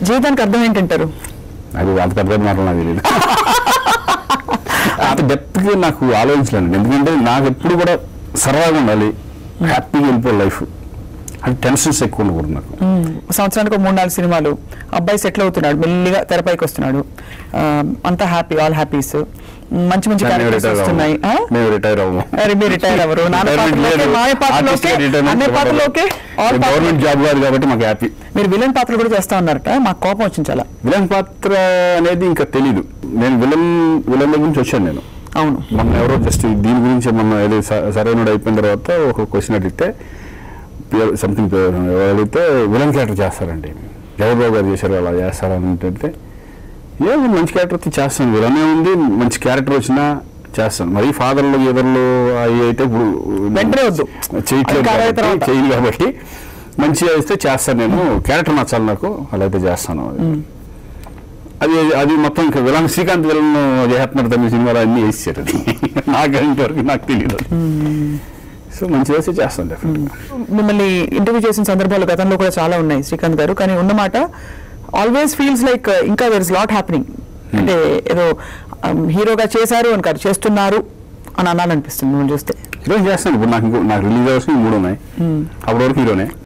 జీవితానికి అర్థం ఏంటంటారు అది అంత పెద్ద పెద్ద మాటలు నాకు తెలియదు అంత డెప్త్గా నాకు ఆలోచించలేను ఎందుకంటే నాకు ఎప్పుడు కూడా సరదాగా ఉండాలి హ్యాపీగా వెళ్ళిపోయి లైఫ్ అది టెన్షన్స్ ఎక్కువ ఉండకూడదు నాకు సంవత్సరానికి ఒక మూడు నాలుగు సినిమాలు అబ్బాయి సెటిల్ అవుతున్నాడు మెల్లిగా తెరపైకి వస్తున్నాడు ఆ, అంతా హ్యాపీ ఆల్ హ్యాపీస్ మంచి మంచి మేము క్యారెక్టర్స్ రిటైర్ వస్తున్నాయి ఆ? అవ్వము మేము రిటైర్ అవ్వము అరే మీరు రిటైర్ అవ్వరు నాన్న పాత్రలోకే మాయ పాత్రలోకే అన్ని పాత్రలోకే ఆల్ పాత్రలోకే గవర్నమెంట్ జాబ్ కాదు కాబట్టి మాకు హ్యాపీ మీరు విలన్ పాత్ర కూడా చేస్తా ఉన్నారట మాకు కోపం వచ్చింది చాలా విలన్ పాత్ర అనేది ఇంకా తెలీదు నేను విలన్ విలన్ దగ్గర నుంచి వచ్చాను నేను అవును మొన్న ఎవరో జస్ట్ దీని గురించి మొన్న ఏదో స- సరైనడు అయిపోయిన తర్వాత ఒక క్వశ్చన్ అడిగితే సంథింగ్ అడిగితే విలన్ క్యారెక్టర్ చేస్తారండి జగబాబు గారు చేశారు అలా చేస్తారని అంటే ఏ మంచి క్యారెక్టర్ అయితే చేస్తాను విలనే ఉంది మంచి క్యారెక్టర్ వచ్చినా చేస్తాను మరి ఫాదర్లు ఎదర్లు అవి అయితే ఇప్పుడు వెంటనే వద్దు. చేయట్లేదు అది కావాలి కాబట్టి తర్వాత. చేయను కాబట్టి మంచిగా అయితే చేస్తాను నేను క్యారెక్టర్ నచ్చాలి నాకు అలా అయితే చేస్తాను అది అది మొత్తం ఇంకా విలన్ శ్రీకాంత్ విలన్ చేస్తున్నారు తమిళ సినిమాలో అన్ని వేసారు అది నాకు ఇంతవరకు నాకు తెలియదు సో మంచిగా వేస్తే చేస్తాను డెఫినెట్గా మిమ్మల్ని ఇంటర్వ్యూ చేసిన సందర్భాలు గతంలో కూడా చాలా ఉన్నాయి శ్రీకాంత్ గారు కానీ ఉన్నమాట ఆల్వేస్ ఫీల్స్ లైక్ ఇంకా దర్ ఇస్ లాట్ హ్యాపెనింగ్ అంటే ఏదో హీరోగా చేశారు అని కాదు చేస్తున్నారు అని అనాలనిపిస్తుంది మిమ్మల్ని చూస్తే హీరోయిన్ చేస్తాను ఇప్పుడు నాకు ఇంకో- నాకు రిలీజ్ అవ్వాల్సిన మూడు ఉన్నాయి అప్పటి వరకు హీరోనే